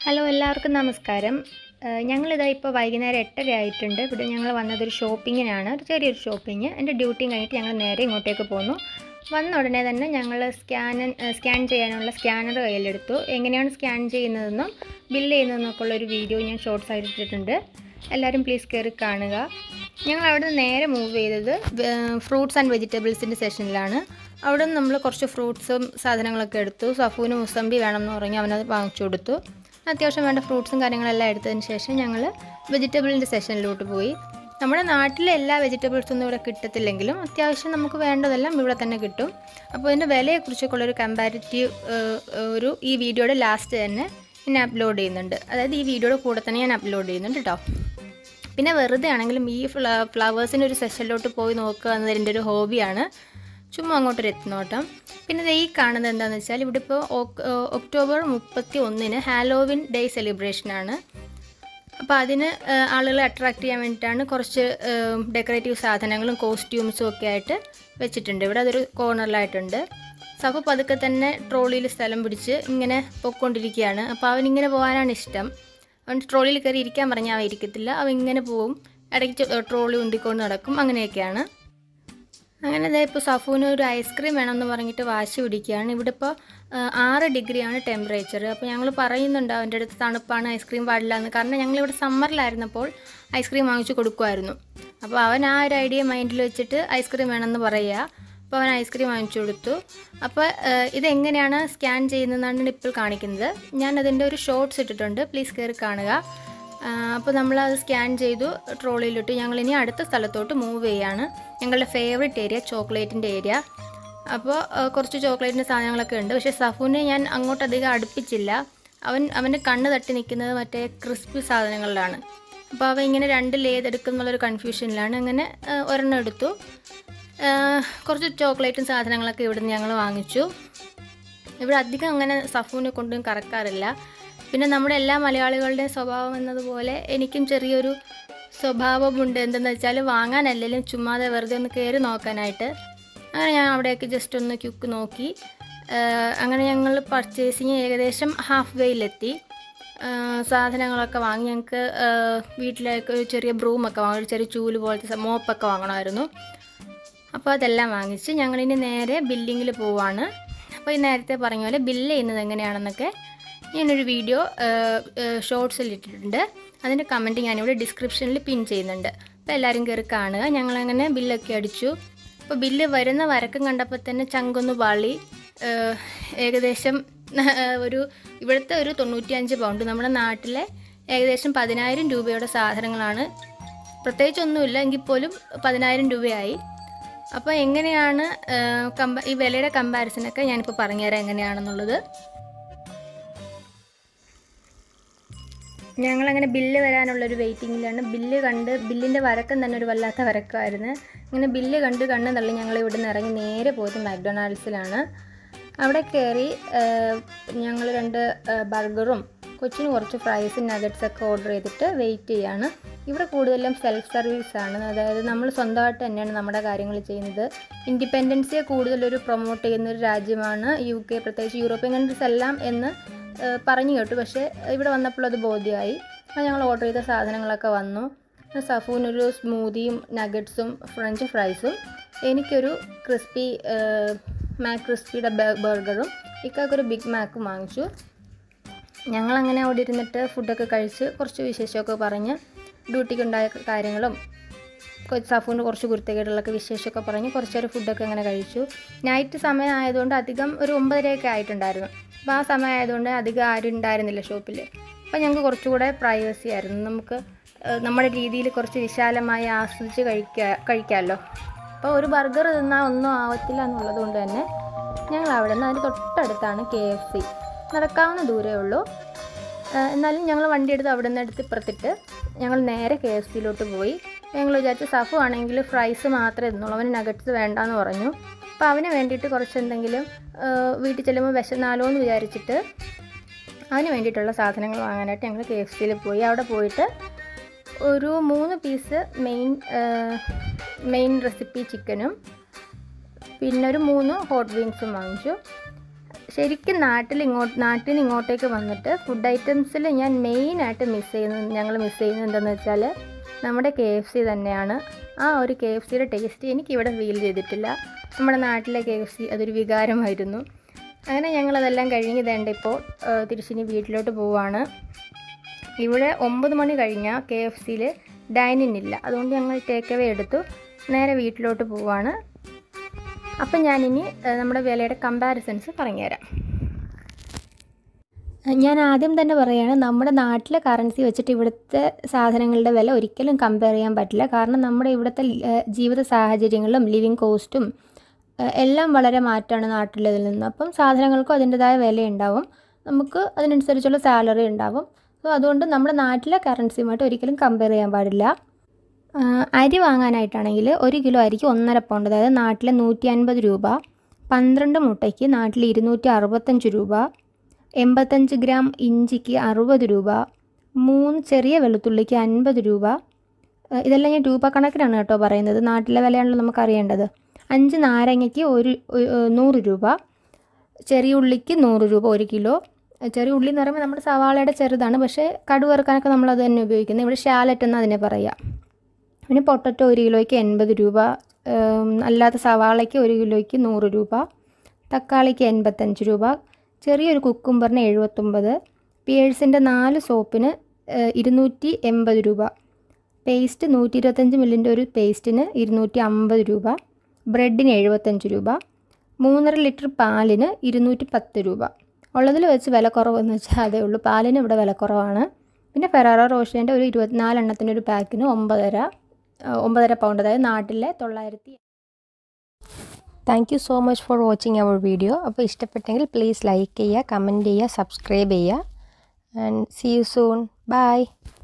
hello എല്ലാവർക്കും നമസ്കാരം ഏഹ് ഞങ്ങളിതാ ഇപ്പോൾ വൈകുന്നേരം എട്ടര ആയിട്ടുണ്ട് ഇവിടെ ഞങ്ങൾ വന്നതൊരു ഷോപ്പിങ്ങിനാണ് ഒരു ചെറിയൊരു ഷോപ്പിംഗ് എൻ്റെ ഡ്യൂട്ടിയും കഴിഞ്ഞിട്ട് ഞങ്ങൾ നേരെ ഇങ്ങോട്ടേക്ക് പോന്നു വന്ന ഉടനെ തന്നെ ഞങ്ങൾ സ്കാൻ സ്കാൻ ചെയ്യാനുള്ള സ്കാനർ കയ്യിലെടുത്തു എങ്ങനെയാണ് സ്കാൻ ചെയ്യുന്നതെന്നും ബില്ല് ചെയ്യുന്നതെന്നൊക്കെ ഉള്ള ഒരു വീഡിയോ ഞാൻ ഷോർട്സ് ആയിട്ട് ഇട്ടിട്ടുണ്ട് എല്ലാവരും പ്ലീസ് കയറി കാണുക ഞങ്ങൾ അവിടെ നിന്ന് നേരെ മൂവ് ചെയ്തത് ഫ്രൂട്ട്സ് ആൻഡ് വെജിറ്റബിൾസിൻ്റെ സെഷനിലാണ് അവിടെ നിന്ന് നമ്മൾ കുറച്ച് ഫ്രൂട്ട്സും സാധനങ്ങളൊക്കെ എടുത്തു സഫൂന് മുസമ്പി വേണമെന്ന് പറഞ്ഞ് അവനത് വാങ്ങിച്ചു കൊടുത്തു അത്യാവശ്യം വേണ്ട ഫ്രൂട്ട്സും കാര്യങ്ങളെല്ലാം എടുത്തതിന് ശേഷം ഞങ്ങൾ വെജിറ്റബിളിൻ്റെ സെഷനിലോട്ട് പോയി നമ്മുടെ നാട്ടിലെ എല്ലാ വെജിറ്റബിൾസും ഒന്നും ഇവിടെ കിട്ടത്തില്ലെങ്കിലും അത്യാവശ്യം നമുക്ക് വേണ്ടതെല്ലാം ഇവിടെ തന്നെ കിട്ടും അപ്പോൾ ഇതിൻ്റെ വിലയെക്കുറിച്ചൊക്കെ ഉള്ളൊരു കമ്പാരിറ്റീവ് ഒരു ഈ വീഡിയോയുടെ ലാസ്റ്റ് തന്നെ ഞാൻ അപ്ലോഡ് ചെയ്യുന്നുണ്ട് അതായത് ഈ വീഡിയോയുടെ കൂടെ തന്നെ ഞാൻ അപ്ലോഡ് ചെയ്യുന്നുണ്ട് കേട്ടോ പിന്നെ വെറുതെ ആണെങ്കിലും ഈ ഫ്ല ഫ്ലവേഴ്സിൻ്റെ ഒരു സെഷനിലോട്ട് പോയി നോക്കുക എന്നത് എൻ്റെ ഒരു ഹോബിയാണ് ചുമ്മാ അങ്ങോട്ടൊരു എത്തുന്നോട്ടം പിന്നെ ദേ ഈ കാണുന്നത് എന്താണെന്ന് വെച്ചാൽ ഇവിടെ ഇപ്പോൾ ഒക്ടോബർ മുപ്പത്തി ഒന്നിന് ഹാലോവിൻ ഡേ സെലിബ്രേഷനാണ് അപ്പോൾ അതിന് ആ, ആളുകളെ അട്രാക്റ്റ് ചെയ്യാൻ വേണ്ടിയിട്ടാണ് കുറച്ച് ഡെക്കറേറ്റീവ് സാധനങ്ങളും കോസ്റ്റ്യൂംസും ഒക്കെ ആയിട്ട് വെച്ചിട്ടുണ്ട് ഇവിടെ അതൊരു കോർണറിലായിട്ടുണ്ട് സഫ പതുക്കെ തന്നെ ട്രോളിയിൽ സ്ഥലം പിടിച്ച് ഇങ്ങനെ പൊയ്ക്കൊണ്ടിരിക്കുകയാണ് അപ്പോൾ അവനിങ്ങനെ പോകാനാണ് ഇഷ്ടം അവൻ ട്രോളിയിൽ കയറി ഇരിക്കാൻ പറഞ്ഞാൽ അവൻ ഇരിക്കത്തില്ല അവൻ ഇങ്ങനെ പോവും ഇടയ്ക്ക് ട്രോളി ഉന്തിക്കൊണ്ട് നടക്കും അങ്ങനെയൊക്കെയാണ് അങ്ങനെ ദേ ഇപ്പോൾ സഫൂന് ഒരു ഐസ്ക്രീം വേണമെന്ന് പറഞ്ഞിട്ട് വാശി പിടിക്കുകയാണ് ഇവിടെ ഇപ്പോൾ ആറ് ഡിഗ്രിയാണ് ടെമ്പറേച്ചർ അപ്പോൾ ഞങ്ങൾ പറയുന്നുണ്ട് അവൻ്റെ അടുത്ത് തണുപ്പാണ് ഐസ്ക്രീം പാടില്ല എന്ന് കാരണം ഞങ്ങളിവിടെ സമ്മറിലായിരുന്നപ്പോൾ ഐസ്ക്രീം വാങ്ങിച്ചു കൊടുക്കുമായിരുന്നു അപ്പോൾ അവൻ ആ ഒരു ഐഡിയ മൈൻഡിൽ വെച്ചിട്ട് ഐസ്ക്രീം വേണമെന്ന് പറയുക അപ്പോൾ അവൻ ഐസ്ക്രീം വാങ്ങിച്ചു കൊടുത്തു അപ്പോൾ ഇതെങ്ങനെയാണ് സ്കാൻ ചെയ്യുന്നതെന്നാണ് ഇപ്പോൾ കാണിക്കുന്നത് ഞാൻ അതിൻ്റെ ഒരു ഷോർട്സ് ഇട്ടിട്ടുണ്ട് പ്ലീസ് കയറി കാണുക അപ്പോൾ നമ്മളത് സ്കാൻ ചെയ്തു ട്രോളിയിലിട്ട് ഞങ്ങളിനി അടുത്ത സ്ഥലത്തോട്ട് മൂവ് ചെയ്യാണ് ഞങ്ങളുടെ ഫേവറേറ്റ് ഏരിയ ചോക്ലേറ്റിൻ്റെ ഏരിയ അപ്പോൾ ആ, കുറച്ച് ചോക്ലേറ്റിൻ്റെ സാധനങ്ങളൊക്കെ ഉണ്ട് പക്ഷേ സഫുവിനെ ഞാൻ അങ്ങോട്ട് അധികം അടുപ്പിച്ചില്ല അവൻ അവൻ്റെ കണ്ണ് തട്ടി നിൽക്കുന്നത് മറ്റേ ക്രിസ്പി സാധനങ്ങളിലാണ് അപ്പോൾ അവൻ ഇങ്ങനെ രണ്ട് ലേതെടുക്കും എന്നുള്ളൊരു കൺഫ്യൂഷനിലാണ് അങ്ങനെ ആ, ഒരെണ്ണം എടുത്തു ആ, കുറച്ച് ചോക്ലേറ്റും സാധനങ്ങളൊക്കെ ഇവിടുന്ന് ഞങ്ങൾ വാങ്ങിച്ചു ഇവിടെ അധികം അങ്ങനെ സഫുവിനെ കൊണ്ടും കറക്കാറില്ല പിന്നെ നമ്മുടെ എല്ലാ മലയാളികളുടെയും സ്വഭാവം എന്നതുപോലെ എനിക്കും ചെറിയൊരു സ്വഭാവമുണ്ട് എന്തെന്ന് വെച്ചാൽ വാങ്ങാനല്ലെങ്കിലും ചുമ്മാതെ വെറുതെ ഒന്ന് കയറി നോക്കാനായിട്ട് അങ്ങനെ ഞാൻ അവിടെയൊക്കെ ജസ്റ്റ് ഒന്ന് ക്യുക്ക് നോക്കി ആഹ് അങ്ങനെ ഞങ്ങൾ പർച്ചേസിങ് ഏകദേശം ഹാഫ് വേയിലെത്തി സാധനങ്ങളൊക്കെ വാങ്ങി ഞങ്ങൾക്ക് വീട്ടിലേക്ക് ഒരു ചെറിയ ബ്രൂമൊക്കെ വാങ്ങി ഒരു ചെറിയ ചൂല് പോലത്തെ മോപ്പൊക്കെ വാങ്ങണമായിരുന്നു അപ്പോൾ അതെല്ലാം വാങ്ങിച്ച് ഞങ്ങളിനി നേരെ ബില്ലിങ്ങിൽ പോവാണ് അപ്പോൾ ഈ നേരത്തെ പറഞ്ഞ പോലെ ബില്ല് ചെയ്യുന്നത് എങ്ങനെയാണെന്നൊക്കെ ഞാനൊരു വീഡിയോ ഷോർട്സിൽ ഇട്ടിട്ടുണ്ട് അതിൻ്റെ കമൻറ്റ് ഞാനിവിടെ ഡിസ്ക്രിപ്ഷനിൽ പിൻ ചെയ്യുന്നുണ്ട് അപ്പോൾ എല്ലാവരും കയറി കാണുക ഞങ്ങളങ്ങനെ ബില്ലൊക്കെ അടിച്ചു അപ്പോൾ ബില്ല് വരുന്ന വരക്കം കണ്ടപ്പോൾ തന്നെ ചങ്കൊന്ന് പാളി ഏഹ്, ഏകദേശം ഒരു ഇവിടുത്തെ ഒരു തൊണ്ണൂറ്റിയഞ്ച് പൗണ്ട് നമ്മുടെ നാട്ടിലെ ഏകദേശം പതിനായിരം രൂപയുടെ സാധനങ്ങളാണ് പ്രത്യേകിച്ചൊന്നുമില്ല എങ്കിൽ പോലും പതിനായിരം രൂപയായി അപ്പോൾ എങ്ങനെയാണ് ഏഹ്, കമ്പ ഈ വിലയുടെ കമ്പാരിസനൊക്കെ ഞാനിപ്പോൾ പറഞ്ഞുതരാം എങ്ങനെയാണെന്നുള്ളത് ഞങ്ങളങ്ങനെ ബില്ല് വരാനുള്ളൊരു വെയിറ്റിങ്ങിലാണ് ബില്ല് കണ്ട് ബില്ലിൻ്റെ വരക്കം തന്നെ ഒരു വല്ലാത്ത വരക്കമായിരുന്നു ഇങ്ങനെ ബില്ല് കണ്ട് കണ്ണ് തള്ളി ഞങ്ങൾ ഇവിടെ നിന്ന് ഇറങ്ങി നേരെ പോയത് മക്ഡൊണാൾഡ്സിലാണ് അവിടെ കയറി ഞങ്ങൾ രണ്ട് ബർഗറും കൊച്ചിന് കുറച്ച് ഫ്രൈസും നഗറ്റ്സ് ഒക്കെ ഓർഡർ ചെയ്തിട്ട് വെയിറ്റ് ചെയ്യാണ് ഇവിടെ കൂടുതലും സെൽഫ് സർവീസ് ആണ് അതായത് നമ്മൾ സ്വന്തമായിട്ട് തന്നെയാണ് നമ്മുടെ കാര്യങ്ങൾ ചെയ്യുന്നത് ഇൻഡിപെൻഡൻസിയെ കൂടുതലൊരു പ്രൊമോട്ട് ചെയ്യുന്ന ഒരു രാജ്യമാണ് യു കെ പ്രത്യേകിച്ച് യൂറോപ്യൻ കൺട്രീസ് എല്ലാം എന്ന് ഏഹ് പറഞ്ഞു കേട്ടു പക്ഷേ ഇവിടെ വന്നപ്പോൾ അത് ബോധ്യമായി അപ്പോൾ ഞങ്ങൾ ഓർഡർ ചെയ്ത സാധനങ്ങളൊക്കെ വന്നു സഫൂനൊരു സ്മൂതിയും നഗറ്റ്സും ഫ്രഞ്ച് ഫ്രൈസും എനിക്കൊരു ക്രിസ്പി മാക് ക്രിസ്പിയുടെ ബർഗറും ഇക്കാക്കൊരു ബിഗ് മാക്കും വാങ്ങിച്ചു ഞങ്ങളങ്ങനെ അവിടെ ഇരുന്നിട്ട് ഫുഡൊക്കെ കഴിച്ച് കുറച്ച് വിശേഷമൊക്കെ പറഞ്ഞ് ഡ്യൂട്ടിക്കുണ്ടായ കാര്യങ്ങളും കൊ- സഫൂന് കുറച്ച് കുരുത്തക്കേടുകളൊക്കെ വിശേഷമൊക്കെ പറഞ്ഞ് കുറച്ച് നേരം ഫുഡൊക്കെ അങ്ങനെ കഴിച്ചു നൈറ്റ് സമയം ആയതുകൊണ്ട് അധികം ഒരു ഒമ്പതരയൊക്കെ ആയിട്ടുണ്ടായിരുന്നു അപ്പോൾ ആ സമയം ആയതുകൊണ്ട് അധികം ആരും ഉണ്ടായിരുന്നില്ല ഷോപ്പിൽ അപ്പോൾ ഞങ്ങൾക്ക് കുറച്ചുകൂടെ പ്രൈവസി ആയിരുന്നു നമുക്ക് ഏഹ്, നമ്മുടെ രീതിയിൽ കുറച്ച് വിശാലമായി ആസ്വദിച്ച് കഴിക്കുക കഴിക്കാമല്ലോ അപ്പോൾ ഒരു ബർഗർ തിന്നാൽ ഒന്നും ആവത്തില്ല എന്നുള്ളത് കൊണ്ട് തന്നെ ഞങ്ങൾ അവിടെ നിന്ന് അതിന് തൊട്ടടുത്താണ് കെ എഫ് സി നടക്കാവുന്ന ദൂരമേ ഉള്ളൂ ഏഹ് എന്നാലും ഞങ്ങൾ വണ്ടി എടുത്ത് അവിടെ നിന്ന് എടുത്ത് ഇപ്പുറത്തിട്ട് ഞങ്ങൾ നേരെ കെ എഫ് സിയിലോട്ട് പോയി ഞങ്ങൾ വിചാരിച്ചു സഫു ആണെങ്കിൽ ഫ്രൈസ് മാത്രമേ തിന്നുള്ളൂ അവന് നഗറ്റ്സ് വേണ്ടാന്ന് പറഞ്ഞു അപ്പോൾ അവന് വേണ്ടിയിട്ട് കുറച്ച് എന്തെങ്കിലും ഏഹ് വീട്ടിൽ ചെല്ലുമ്പോൾ വിശന്നാലോ എന്ന് വിചാരിച്ചിട്ട് അതിന് വേണ്ടിയിട്ടുള്ള സാധനങ്ങൾ വാങ്ങാനായിട്ട് ഞങ്ങൾ കെ എഫ് സിയിൽ പോയി അവിടെ പോയിട്ട് ഒരു മൂന്ന് പീസ് മെയിൻ മെയിൻ റെസിപ്പി ചിക്കനും പിന്നെ ഒരു മൂന്ന് ഹോട്ട് വിങ്സും വാങ്ങിച്ചു ശരിക്കും നാട്ടിൽ ഇങ്ങോട്ട് നാട്ടിൽ നിന്ന് ഇങ്ങോട്ടേക്ക് വന്നിട്ട് ഫുഡ് ഐറ്റംസിൽ ഞാൻ മെയിനായിട്ട് മിസ് ചെയ്യുന്നത് ഞങ്ങൾ മിസ് ചെയ്യുന്നത് എന്താണെന്ന് വെച്ചാൽ നമ്മുടെ കെ എഫ് സി തന്നെയാണ് ആ ഒരു കെ എഫ് സിയുടെ ടേസ്റ്റ് എനിക്കിവിടെ ഫീൽ ചെയ്തിട്ടില്ല നമ്മുടെ നാട്ടിലെ കെ എഫ് സി അതൊരു വികാരമായിരുന്നു അങ്ങനെ ഞങ്ങളതെല്ലാം കഴിഞ്ഞ് ഇതേണ്ട ഇപ്പോൾ തിരിച്ചിനി വീട്ടിലോട്ട് പോവുകയാണ് ഇവിടെ ഒമ്പത് മണി കഴിഞ്ഞാൽ കെ എഫ് സിയിൽ ഡൈനിങ് ഇല്ല അതുകൊണ്ട് ഞങ്ങൾ ടേക്ക് അവേ എടുത്തു നേരെ വീട്ടിലോട്ട് പോവുകയാണ് അപ്പം ഞാനിനി ഏഹ്, നമ്മുടെ വിലയുടെ കമ്പാരിസൺസ് പറഞ്ഞുതരാം ഞാൻ ആദ്യം തന്നെ പറയുകയാണ് നമ്മുടെ നാട്ടിലെ കറൻസി വെച്ചിട്ട് ഇവിടുത്തെ സാധനങ്ങളുടെ വില ഒരിക്കലും കമ്പയർ ചെയ്യാൻ പറ്റില്ല കാരണം നമ്മുടെ ഇവിടുത്തെ ഏഹ്, ജീവിത സാഹചര്യങ്ങളും ലിവിങ് കോസ്റ്റും ഏഹ്, എല്ലാം വളരെ മാറ്റമാണ് നാട്ടിലതിൽ നിന്ന് അപ്പം സാധനങ്ങൾക്കും അതിൻ്റെതായ വിലയുണ്ടാവും നമുക്ക് അതിനനുസരിച്ചുള്ള സാലറി ഉണ്ടാവും സോ അതുകൊണ്ട് നമ്മുടെ നാട്ടിലെ കറൻസിയുമായിട്ട് ഒരിക്കലും കമ്പയർ ചെയ്യാൻ പാടില്ല ആ, അരി വാങ്ങാനായിട്ടാണെങ്കിൽ ഒരു കിലോ അരിക്ക് ഒന്നര പൗണ്ട് അതായത് നാട്ടിലെ നൂറ്റി അൻപത് രൂപ പന്ത്രണ്ട് മുട്ടയ്ക്ക് നാട്ടിൽ ഇരുന്നൂറ്റി അറുപത്തഞ്ച് രൂപ എൺപത്തഞ്ച് ഗ്രാം ഇഞ്ചിക്ക് അറുപത് രൂപ മൂന്ന് ചെറിയ വെളുത്തുള്ളിക്ക് അൻപത് രൂപ ആ, ഇതെല്ലാം ഞാൻ രൂപ കണക്കിനാണ് കേട്ടോ പറയുന്നത് നാട്ടിലെ വിലയാണല്ലോ നമുക്ക് അറിയേണ്ടത് അഞ്ച് നാരങ്ങയ്ക്ക് ഒരു ഒരു, നൂറ് രൂപ ചെറിയ ഉള്ളിക്ക് നൂറ് രൂപ ഒരു കിലോ ചെറിയ ഉള്ളി എന്ന് പറയുമ്പോൾ നമ്മുടെ സവാളയുടെ ചെറുതാണ് പക്ഷേ കടുക് വറുക്കാനൊക്കെ നമ്മൾ അത് തന്നെ ഉപയോഗിക്കുന്നത് ഇവിടെ ഷാലറ്റ് എന്ന് അതിനെ പറയുക പിന്നെ പൊട്ടറ്റോ ഒരു കിലോയ്ക്ക് എൺപത് രൂപ ഉം, അല്ലാത്ത സവാളയ്ക്ക് ഒരു കിലോയ്ക്ക് നൂറ് രൂപ തക്കാളിക്ക് എൺപത്തഞ്ച് രൂപ ചെറിയൊരു കുക്കുംബറിന് എഴുപത്തൊമ്പത് പിയേഴ്സിൻ്റെ നാല് സോപ്പിന് ഏഹ്, ഇരുന്നൂറ്റി എൺപത് രൂപ പേസ്റ്റ് നൂറ്റി ഇരുപത്തഞ്ച് മില്ലിൻ്റെ ഒരു പേസ്റ്റിന് ഇരുന്നൂറ്റി അമ്പത് രൂപ ബ്രെഡിന് എഴുപത്തഞ്ച് രൂപ മൂന്നര ലിറ്റർ പാലിന് ഇരുന്നൂറ്റി പത്ത് രൂപ ഉള്ളതിൽ വെച്ച് വില കുറവെന്ന് വെച്ചാൽ അതേ ഉള്ളൂ പാലിന് ഇവിടെ വില കുറവാണ് പിന്നെ ഫെറാറോ റോഷേൻ്റെ ഒരു ഇരുപത്തിനാലെണ്ണത്തിൻ്റെ ഒരു പാക്കിന് ഒമ്പതര ആ, ഒമ്പതര പൗണ്ട് അതായത് നാട്ടിലെ തൊള്ളായിരത്തി thank you so much for watching our video അപ്പോൾ ഇഷ്ടപ്പെട്ടെങ്കിൽ പ്ലീസ് ലൈക്ക് ചെയ്യുക കമൻറ്റ് ചെയ്യുക സബ്സ്ക്രൈബ് ചെയ്യുക and see you soon by